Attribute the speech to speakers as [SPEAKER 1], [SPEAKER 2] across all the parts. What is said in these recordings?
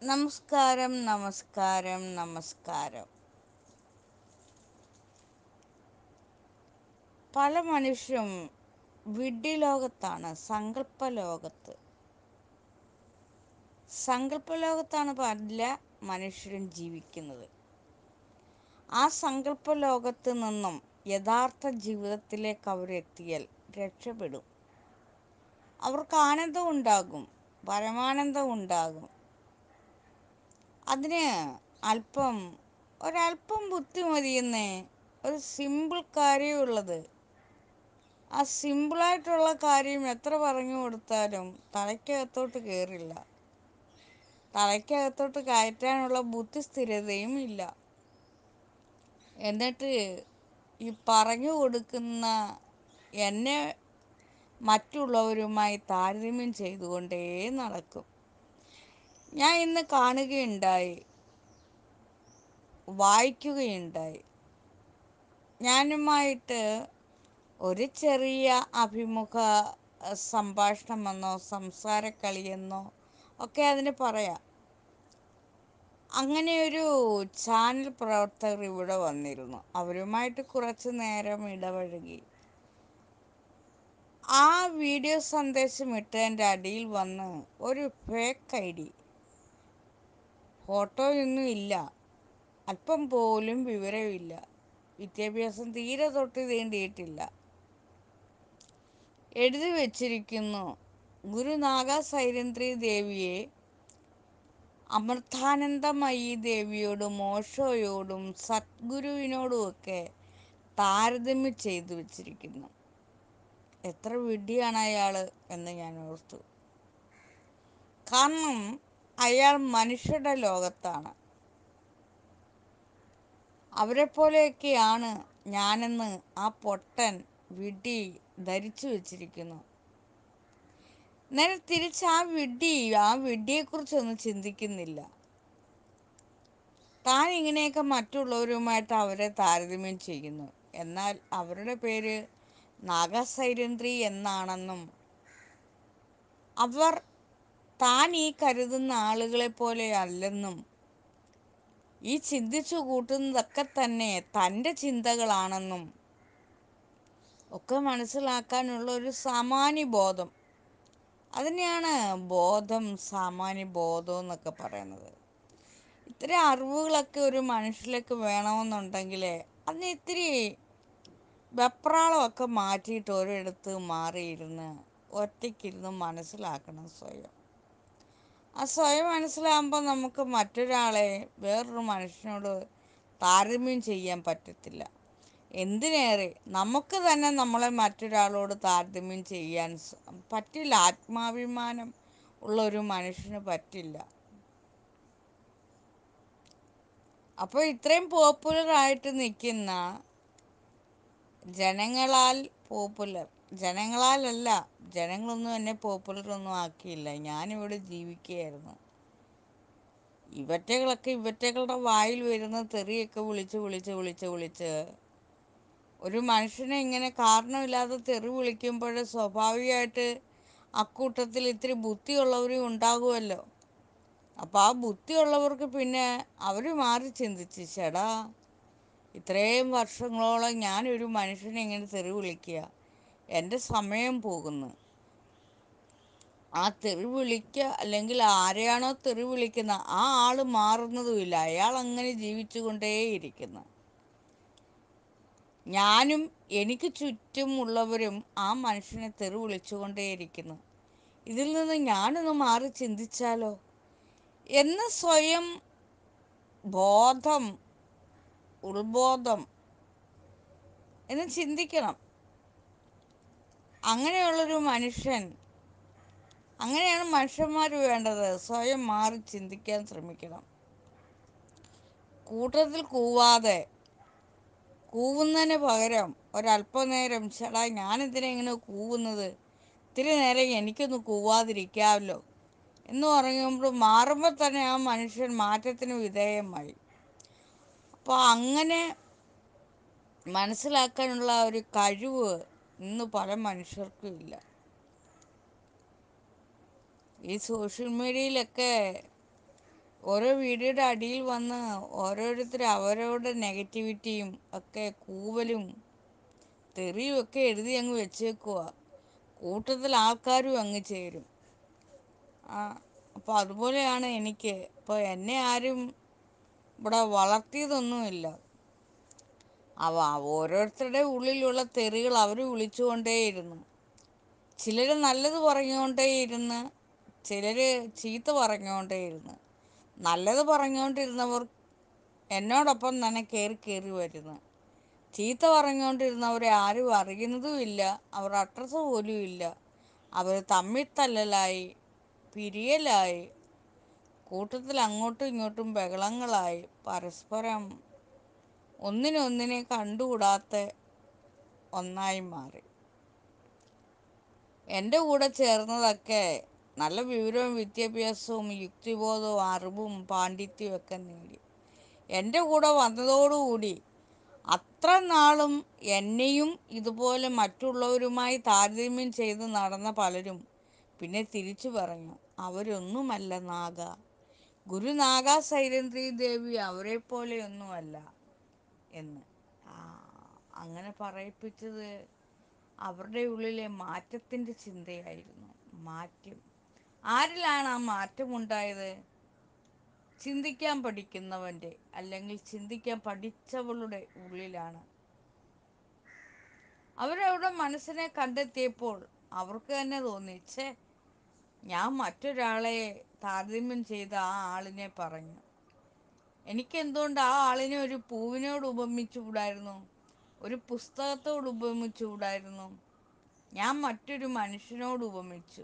[SPEAKER 1] നമസ്കാരം നമസ്കാരം നമസ്കാരം പല മനുഷ്യരും വിഡ്ഢി ലോകത്താണ് സങ്കല്പ ലോകത്ത് സങ്കല്പ ലോകത്താണ് പല മനുഷ്യരും ജീവിക്കുന്നത് ആ സങ്കല്പ ലോകത്ത് നിന്നും യഥാർത്ഥ ജീവിതത്തിലേക്ക് അവരെത്തിയാൽ രക്ഷപ്പെടും അവർക്ക് ആനന്ദം ഉണ്ടാകും പരമാനന്ദം ഉണ്ടാകും അതിന് അല്പം ഒരല്പം ബുദ്ധി മതിയെന്നേ ഒരു സിമ്പിൾ കാര്യമുള്ളത് ആ സിമ്പിളായിട്ടുള്ള കാര്യം എത്ര പറഞ്ഞു കൊടുത്താലും തലയ്ക്കകത്തോട്ട് കയറില്ല തലയ്ക്കകത്തോട്ട് കയറ്റാനുള്ള ബുദ്ധിസ്ഥിരതയും ഇല്ല എന്നിട്ട് ഈ പറഞ്ഞു കൊടുക്കുന്ന എന്നെ മറ്റുള്ളവരുമായി താരതമ്യം ചെയ്തുകൊണ്ടേ നടക്കും ഞാൻ ഇന്ന് കാണുകയുണ്ടായി വായിക്കുകയുണ്ടായി ഞാനുമായിട്ട് ഒരു ചെറിയ അഭിമുഖ സംഭാഷണമെന്നോ സംസാരക്കളിയെന്നോ ഒക്കെ അതിന് പറയാം അങ്ങനെ ഒരു ചാനൽ പ്രവർത്തകർ ഇവിടെ വന്നിരുന്നു അവരുമായിട്ട് കുറച്ച് നേരം ഇടപഴകി ആ വീഡിയോ സന്ദേശം ഇട്ടതിൻ്റെ അടിയിൽ വന്ന് ഒരു ഫേക്ക് ഐ ഡി ഫോട്ടോയൊന്നും ഇല്ല അല്പം പോലും വിവരമില്ല വിദ്യാഭ്യാസം തീരെ തൊട്ട് തീണ്ടിയിട്ടില്ല എഴുതി വച്ചിരിക്കുന്നു ഗുരുനാഗ സൈരന്ദ്രി ദേവിയെ അമൃതാനന്ദമയി ദേവിയോടും ഓഷോയോടും സദ്ഗുരുവിനോടുമൊക്കെ താരതമ്യം ചെയ്തു വച്ചിരിക്കുന്നു എത്ര വിഡ്ഢിയാണ് അയാൾ എന്ന് ഞാൻ ഓർത്തു കാരണം അയാൾ മനുഷ്യരുടെ ലോകത്താണ് അവരെപ്പോലെയൊക്കെയാണ് ഞാനെന്ന് ആ പൊട്ടൻ വിഡ്ഢി ധരിച്ചു വച്ചിരിക്കുന്നു നേരെ തിരിച്ച് ആ വിഡ്ഢി ആ വിഡ്ഢിയെക്കുറിച്ചൊന്നും ചിന്തിക്കുന്നില്ല താൻ ഇങ്ങനെയൊക്കെ മറ്റുള്ളവരുമായിട്ട് അവരെ താരതമ്യം ചെയ്യുന്നു എന്നാൽ അവരുടെ പേര് നാഗസൈരന്ത്രി എന്നാണെന്നും അവർ താൻ ഈ കരുതുന്ന ആളുകളെ പോലെ അല്ലെന്നും ഈ ചിന്തിച്ചു കൂട്ടുന്നതൊക്കെ തന്നെ തൻ്റെ ചിന്തകളാണെന്നും ഒക്കെ മനസ്സിലാക്കാനുള്ള ഒരു സാമാന്യ ബോധം അതിനെയാണ് ബോധം സാമാന്യ ബോധം എന്നൊക്കെ പറയുന്നത് ഇത്തരം അറിവുകളൊക്കെ ഒരു മനുഷ്യലേക്ക് വേണമെന്നുണ്ടെങ്കിൽ അതിന് ഇത്തിരി വെപ്രാളമൊക്കെ മാറ്റിയിട്ട് ഒരിടത്ത് മാറിയിരുന്ന് ഒറ്റയ്ക്കിരുന്ന് മനസ്സിലാക്കണം സ്വയം ആ സ്വയം മനസ്സിലാകുമ്പോൾ നമുക്ക് മറ്റൊരാളെ വേറൊരു മനുഷ്യനോട് താരതമ്യം ചെയ്യാൻ പറ്റത്തില്ല എന്തിനേറെ നമുക്ക് തന്നെ നമ്മളെ മറ്റൊരാളോട് താരതമ്യം ചെയ്യാൻ പറ്റില്ല ആത്മാഭിമാനം ഉള്ള ഒരു മനുഷ്യന് പറ്റില്ല അപ്പോൾ ഇത്രയും പോപ്പുലറായിട്ട് നിൽക്കുന്ന ജനങ്ങളാൽ പോപ്പുലർ ജനങ്ങളാലല്ല ജനങ്ങളൊന്നും എന്നെ പോപ്പുലറൊന്നും ആക്കിയില്ല ഞാനിവിടെ ജീവിക്കുകയായിരുന്നു ഇവറ്റകളൊക്കെ ഇവറ്റകളുടെ വായിൽ വരുന്ന തെറിയൊക്കെ വിളിച്ച് വിളിച്ച് വിളിച്ച് വിളിച്ച് ഒരു മനുഷ്യനെ ഇങ്ങനെ കാരണമില്ലാതെ തെറി വിളിക്കുമ്പോൾ സ്വാഭാവികമായിട്ട് അക്കൂട്ടത്തിൽ ഇത്തിരി ബുദ്ധിയുള്ളവരും ഉണ്ടാകുമല്ലോ അപ്പോൾ ആ ബുദ്ധിയുള്ളവർക്ക് പിന്നെ അവർ മാറി ചിന്തിച്ച് ചേടാ ഇത്രയും വർഷങ്ങളോളം ഞാനൊരു മനുഷ്യനെ ഇങ്ങനെ തെറി വിളിക്കുക എൻ്റെ സമയം പോകുന്നു ആ തെറി വിളിക്കുക അല്ലെങ്കിൽ ആരെയാണോ തെറി വിളിക്കുന്ന ആ ആൾ മാറുന്നതുമില്ല അയാൾ അങ്ങനെ ജീവിച്ചു കൊണ്ടേയിരിക്കുന്നു ഞാനും എനിക്ക് ചുറ്റുമുള്ളവരും ആ മനുഷ്യനെ തെറി വിളിച്ചുകൊണ്ടേയിരിക്കുന്നു ഇതിൽ നിന്ന് ഞാനൊന്ന് മാറി ചിന്തിച്ചാലോ എന്ന് സ്വയം ബോധം ഉൾബോധം എന്ന് ചിന്തിക്കണം അങ്ങനെയുള്ളൊരു മനുഷ്യൻ അങ്ങനെയാണ് മനുഷ്യന്മാർ വേണ്ടത് സ്വയം മാറി ചിന്തിക്കാൻ ശ്രമിക്കണം കൂട്ടത്തിൽ കൂവാതെ കൂവുന്നതിന് പകരം ഒരല്പനേരം ചേടാ ഞാനെന്തിനാ ഇങ്ങനെ കൂവുന്നത് ഇത്തിരി നേരം എനിക്കൊന്ന് കൂവാതിരിക്കാമല്ലോ എന്ന് പറയുമ്പോൾ മാറുമ്പോൾ തന്നെ ആ മനുഷ്യൻ മാറ്റത്തിന് വിധേയമായി അപ്പോൾ അങ്ങനെ മനസ്സിലാക്കാനുള്ള ഒരു കഴിവ് ഇന്ന് പല മനുഷ്യർക്കും ഇല്ല ഈ സോഷ്യൽ മീഡിയയിലൊക്കെ ഓരോ വീഡിയോയുടെ അടിയിൽ വന്ന് ഓരോരുത്തർ അവരവരുടെ നെഗറ്റിവിറ്റിയും ഒക്കെ കൂവലും തെറിയും ഒക്കെ എഴുതി അങ്ങ് വെച്ചേക്കുവാ കൂട്ടത്തിൽ ആൾക്കാരും അങ്ങ് ചേരും ആ അപ്പോൾ അതുപോലെയാണ് എനിക്ക് ഇപ്പോൾ എന്നെ ആരും ഇവിടെ വളർത്തിയതൊന്നുമില്ല അവ ഓരോരുത്തരുടെ ഉള്ളിലുള്ള തെറികൾ അവർ വിളിച്ചുകൊണ്ടേയിരുന്നു ചിലര് നല്ലത് പറഞ്ഞുകൊണ്ടേ ഇരുന്ന് ചിലര് ചീത്ത പറഞ്ഞുകൊണ്ടേയിരുന്നു നല്ലത് പറഞ്ഞുകൊണ്ടിരുന്നവർ എന്നോടൊപ്പം തന്നെ കയറി കയറി വരുന്നു ചീത്ത പറഞ്ഞുകൊണ്ടിരുന്നവരെ ആരും അറിയുന്നതുമില്ല അവർ അഡ്രസ്സ് പോലും ഇല്ല അവർ തമ്മിൽ തല്ലലായി പിരിയലായി കൂട്ടത്തിൽ അങ്ങോട്ടും ഇങ്ങോട്ടും ബഹളങ്ങളായി പരസ്പരം ഒന്നിന് ഒന്നിനെ കണ്ടുകൂടാത്ത ഒന്നായി മാറി എൻ്റെ കൂടെ ചേർന്നതൊക്കെ നല്ല വിവരവും വിദ്യാഭ്യാസവും യുക്തിബോധവും അറിവും പാണ്ഡിത്യവും ഒക്കെ നേടി എൻ്റെ കൂടെ വന്നതോടുകൂടി അത്ര നാളും എന്നെയും ഇതുപോലെ മറ്റുള്ളവരുമായി താരതമ്യം ചെയ്ത് നടന്ന പലരും പിന്നെ തിരിച്ചു പറഞ്ഞു അവരൊന്നുമല്ല നാഗ ഗുരു നാഗ സൈരന്ധ്രി ദേവി അവരെ പോലെയൊന്നുമല്ല എന്ന് ആ അങ്ങനെ പറയിപ്പിച്ചത് അവരുടെ ഉള്ളിലെ മാറ്റത്തിൻ്റെ ചിന്തയായിരുന്നു മാറ്റം ആരിലാണ് ആ മാറ്റമുണ്ടായത് ചിന്തിക്കാൻ പഠിക്കുന്നവൻ്റെ അല്ലെങ്കിൽ ചിന്തിക്കാൻ പഠിച്ചവളുടെ ഉള്ളിലാണ് അവരവരുടെ മനസ്സിനെ കണ്ടെത്തിയപ്പോൾ അവർക്ക് തന്നെ തോന്നി ച്ചേ ഞാൻ മറ്റൊരാളെ താരതമ്യം ചെയ്ത് ആ ആളിനെ പറഞ്ഞു എനിക്ക് എന്തുകൊണ്ട് ആ ആളിനെ ഒരു പൂവിനോട് ഉപമിച്ചുകൂടായിരുന്നോ ഒരു പുസ്തകത്തോട് ഉപമിച്ചുകൂടായിരുന്നോ ഞാൻ മറ്റൊരു മനുഷ്യനോട് ഉപമിച്ചു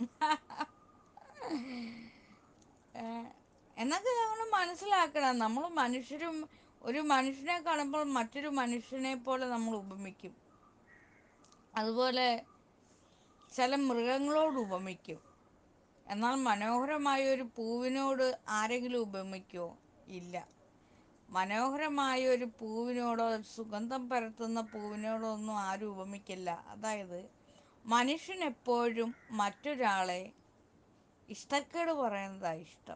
[SPEAKER 1] ഏ എന്നൊക്കെ നമ്മൾ മനസ്സിലാക്കണം നമ്മൾ മനുഷ്യരും ഒരു മനുഷ്യനെ കാണുമ്പോൾ മറ്റൊരു മനുഷ്യനെ പോലെ നമ്മൾ ഉപമിക്കും അതുപോലെ ചില മൃഗങ്ങളോട് ഉപമിക്കും എന്നാൽ മനോഹരമായ ഒരു പൂവിനോട് ആരെങ്കിലും ഉപമിക്കുമോ ഇല്ല മനോഹരമായ ഒരു പൂവിനോടോ സുഗന്ധം പരത്തുന്ന പൂവിനോടോ ഒന്നും ആരും ഉപമിക്കില്ല അതായത് മനുഷ്യൻ എപ്പോഴും മറ്റൊരാളെ ഇഷ്ടക്കേട് പറയുന്നതാ ഇഷ്ടം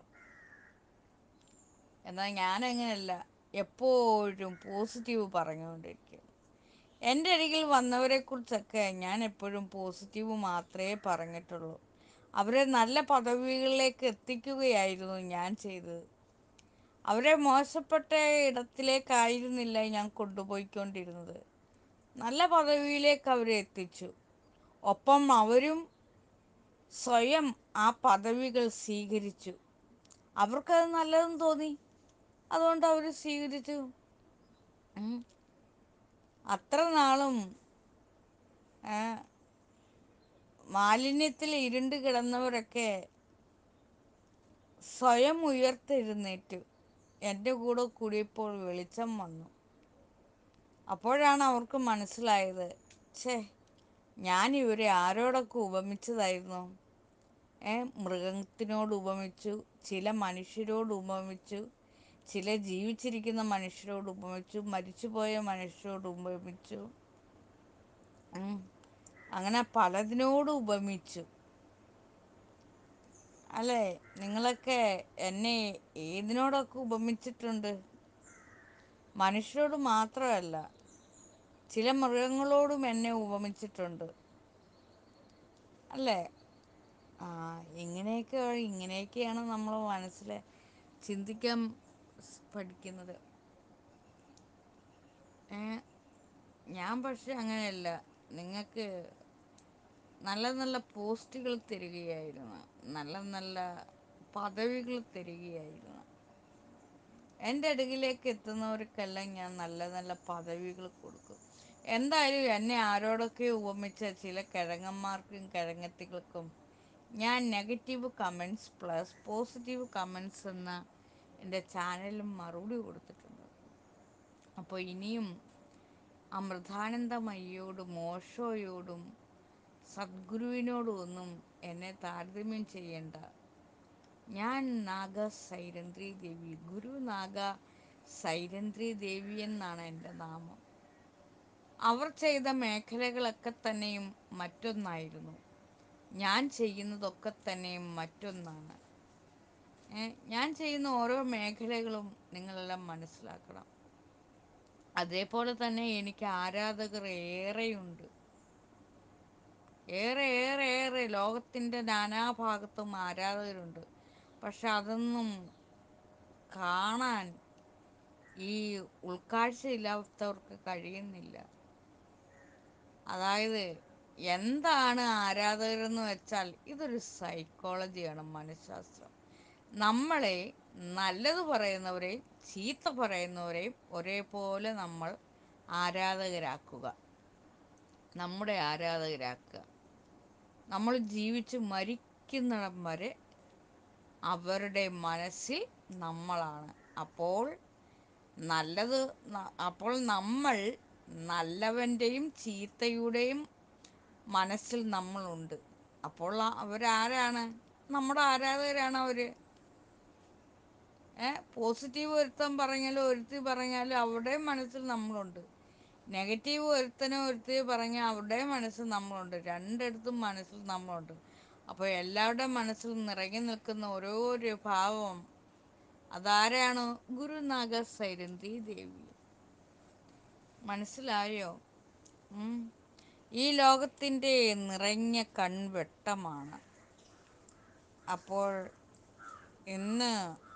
[SPEAKER 1] എന്നാൽ ഞാനങ്ങനെയല്ല എപ്പോഴും പോസിറ്റീവ് പറഞ്ഞുകൊണ്ടിരിക്കും എൻ്റെ അരികിൽ വന്നവരെ കുറിച്ചൊക്കെ ഞാൻ എപ്പോഴും പോസിറ്റീവ് മാത്രമേ പറഞ്ഞിട്ടുള്ളൂ അവരെ നല്ല പദവികളിലേക്ക് എത്തിക്കുകയായിരുന്നു ഞാൻ ചെയ്തത് അവരെ മോശപ്പെട്ട ഇടത്തിലേക്കായിരുന്നില്ല ഞാൻ കൊണ്ടുപോയിക്കൊണ്ടിരുന്നത് നല്ല പദവിയിലേക്ക് അവരെ എത്തിച്ചു ഒപ്പം അവരും സ്വയം ആ പദവികൾ സ്വീകരിച്ചു അവർക്കത് നല്ലതെന്ന് തോന്നി അതുകൊണ്ട് അവർ സ്വീകരിച്ചു ഉം അത്ര നാളും ഏ മാലിന്യത്തിൽ ഇരുണ്ട് കിടന്നവരൊക്കെ സ്വയം ഉയർത്തെഴുന്നേറ്റു എൻ്റെ കൂടെ കൂടിയപ്പോൾ വെളിച്ചം വന്നു അപ്പോഴാണ് അവർക്ക് മനസ്സിലായത് ഛേ ഞാൻ ഇവരെ ആരോടൊക്കെ ഉപമിച്ചതായിരുന്നു ഏ മൃഗത്തിനോട് ഉപമിച്ചു ചില മനുഷ്യരോട് ഉപമിച്ചു ചില ജീവിച്ചിരിക്കുന്ന മനുഷ്യരോട് ഉപമിച്ചു മരിച്ചുപോയ മനുഷ്യരോട് ഉപമിച്ചു ഉം അങ്ങനെ പലതിനോടും ഉപമിച്ചു അല്ലെ നിങ്ങളൊക്കെ എന്നെ ഏതിനോടൊക്കെ ഉപമിച്ചിട്ടുണ്ട് മനുഷ്യരോട് മാത്രമല്ല ചില മൃഗങ്ങളോടും എന്നെ ഉപമിച്ചിട്ടുണ്ട് അല്ലേ ആ ഇങ്ങനെയൊക്കെ ഇങ്ങനെയൊക്കെയാണ് നമ്മൾ മനസ്സിൽ ചിന്തിക്കാൻ പഠിക്കുന്നത് ഏ ഞാൻ പക്ഷെ അങ്ങനെയല്ല നിങ്ങൾക്ക് നല്ല നല്ല പോസ്റ്റുകൾ തരികയായിരുന്നു നല്ല നല്ല പദവികൾ തരികയായിരുന്നു എൻ്റെ അരികിലേക്ക് എത്തുന്നവർക്കെല്ലാം ഞാൻ നല്ല നല്ല പദവികൾ കൊടുക്കും എന്തായാലും എന്നെ ആരോടൊക്കെ ഉപമിച്ച ചില കിഴങ്ങന്മാർക്കും കിഴങ്ങത്തികൾക്കും ഞാൻ negative comments plus positive comments എന്ന എൻ്റെ ചാനലിലും മറുപടി കൊടുത്തിട്ടുണ്ട് അപ്പോൾ ഇനിയും അമൃതാനന്ദമയ്യോടും ഓഷോയോടും സദ്ഗുരുവിനോടും ഒന്നും എന്നെ താരതമ്യം ചെയ്യണ്ട ഞാൻ നാഗ സൈരന്ധ്രി ദേവി ഗുരു നാഗ സൈരന്ധ്രി ദേവി എന്നാണ് എൻ്റെ നാമം അവർ ചെയ്ത മേഖലകളൊക്കെ തന്നെയും മറ്റൊന്നായിരുന്നു ഞാൻ ചെയ്യുന്നതൊക്കെ തന്നെയും മറ്റൊന്നാണ് ഏ ഞാൻ ചെയ്യുന്ന ഓരോ മേഖലകളും നിങ്ങളെല്ലാം മനസ്സിലാക്കണം അതേപോലെ തന്നെ എനിക്ക് ആരാധകർ ഏറെയുണ്ട് ഏറെ ഏറെ ഏറെ ലോകത്തിന്റെ നാനാഭാഗത്തും ആരാധകരുണ്ട് പക്ഷെ അതൊന്നും കാണാൻ ഈ ഉൾക്കാഴ്ചയില്ലാത്തവർക്ക് കഴിയുന്നില്ല അതായത് എന്താണ് ആരാധകരെന്ന് വെച്ചാൽ ഇതൊരു സൈക്കോളജിയാണ് മനഃശാസ്ത്രം നമ്മളെ നല്ലത് പറയുന്നവരെയും ചീത്ത പറയുന്നവരെയും ഒരേപോലെ നമ്മൾ ആരാധകരാക്കുക നമ്മുടെ ആരാധകരാക്കുക നമ്മൾ ജീവിച്ച് മരിക്കുന്നിടം വരെ അവരുടെ മനസ്സിൽ നമ്മളാണ് അപ്പോൾ നല്ലത് അപ്പോൾ നമ്മൾ നല്ലവൻ്റെയും ചീത്തയുടെയും മനസ്സിൽ നമ്മളുണ്ട് അപ്പോൾ അവരാരാണ് നമ്മുടെ ആരാധകരാണ് അവര് ഏ പോസിറ്റീവ് ഒരുത്തൻ പറഞ്ഞാലും ഒരുത്തി പറഞ്ഞാലും അവരുടെയും മനസ്സിൽ നമ്മളുണ്ട് നെഗറ്റീവ് ഒരുത്തനോ ഒരുത്തിയോ പറഞ്ഞാൽ അവരുടെയും മനസ്സിൽ നമ്മളുണ്ട് രണ്ടിടത്തും മനസ്സിൽ നമ്മളുണ്ട് അപ്പോൾ എല്ലാവരുടെയും മനസ്സിൽ നിറങ്ങി നിൽക്കുന്ന ഓരോരോ ഭാവം അതാരാണ് ഗുരുനാഗ സൈരന്തി ദേവി മനസ്സിലായോ ഉം ഈ ലോകത്തിൻ്റെ നിറഞ്ഞ കൺവെട്ടമാണ് അപ്പോൾ ഇന്ന്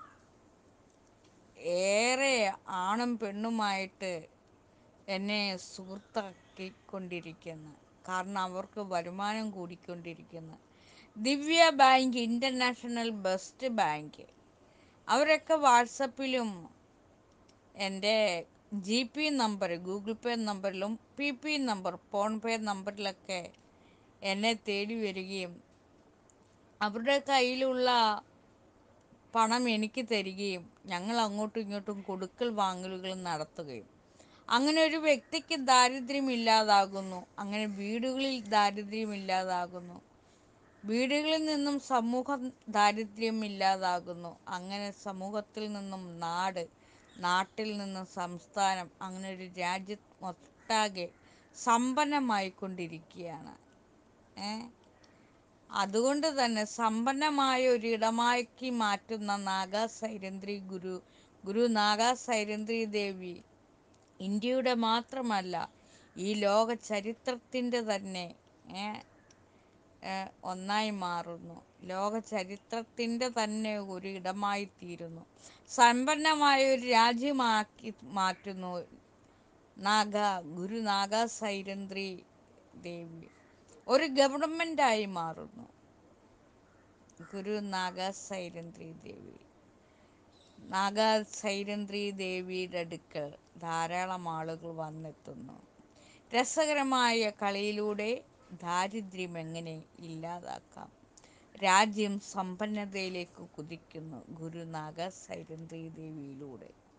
[SPEAKER 1] ഏറെ ആണും പെണ്ണുമായിട്ട് എന്നെ സുഹൃത്താക്കിക്കൊണ്ടിരിക്കുന്നു കാരണം അവർക്ക് വരുമാനം കൂടിക്കൊണ്ടിരിക്കുന്നു Divya bank international best bank അവരൊക്കെ വാട്സപ്പിലും എൻ്റെ G P number Google pay നമ്പറിലും P P number PhonePe നമ്പറിലൊക്കെ എന്നെ തേടി വരികയും അവരുടെ കയ്യിലുള്ള പണം എനിക്ക് തരികയും ഞങ്ങൾ അങ്ങോട്ടും ഇങ്ങോട്ടും കൊടുക്കൽ വാങ്ങലുകൾ നടത്തുകയും അങ്ങനെ ഒരു വ്യക്തിക്ക് ദാരിദ്ര്യം ഇല്ലാതാകുന്നു അങ്ങനെ വീടുകളിൽ ദാരിദ്ര്യം ഇല്ലാതാകുന്നു വീടുകളിൽ നിന്നും സമൂഹം ദാരിദ്ര്യം ഇല്ലാതാകുന്നു അങ്ങനെ സമൂഹത്തിൽ നിന്നും നാട് നാട്ടിൽ നിന്നും സംസ്ഥാനം അങ്ങനെ ഒരു രാജ്യം ഒട്ടാകെ സമ്പന്നമായിക്കൊണ്ടിരിക്കുകയാണ് ഏ അതുകൊണ്ട് തന്നെ സമ്പന്നമായ ഒരിടമാക്കി മാറ്റുന്ന നാഗ സൈരന്ധ്രി ഗുരു ഗുരു നാഗ സൈരന്ധ്രി ദേവി ഇന്ത്യയുടെ മാത്രമല്ല ഈ ലോക ചരിത്രത്തിൻ്റെ തന്നെ ഏ ഒന്നായി മാറുന്നു ലോക ചരിത്രത്തിൻ്റെ തന്നെ ഒരിടമായി സമ്പന്നമായ ഒരു രാജ്യമാക്കി മാറ്റുന്നു നാഗ ഗുരു നാഗ സൈരന്ധ്രി ദേവി ഒരു ഗവൺമെൻറ്റായി മാറുന്നു ഗുരു നാഗ സൈരന്ധ്രി ദേവി നാഗ സൈരന്ധ്രി ദേവിയുടെ അടുക്കൽ ധാരാളം ആളുകൾ വന്നെത്തുന്നു രസകരമായ കളിയിലൂടെ ദാരിദ്ര്യം എങ്ങനെ ഇല്ലാതാക്കാം രാജ്യം സമ്പന്നതയിലേക്ക് കുതിക്കുന്നു ഗുരു നാഗ സൈരന്ധ്രി ദേവിയിലൂടെ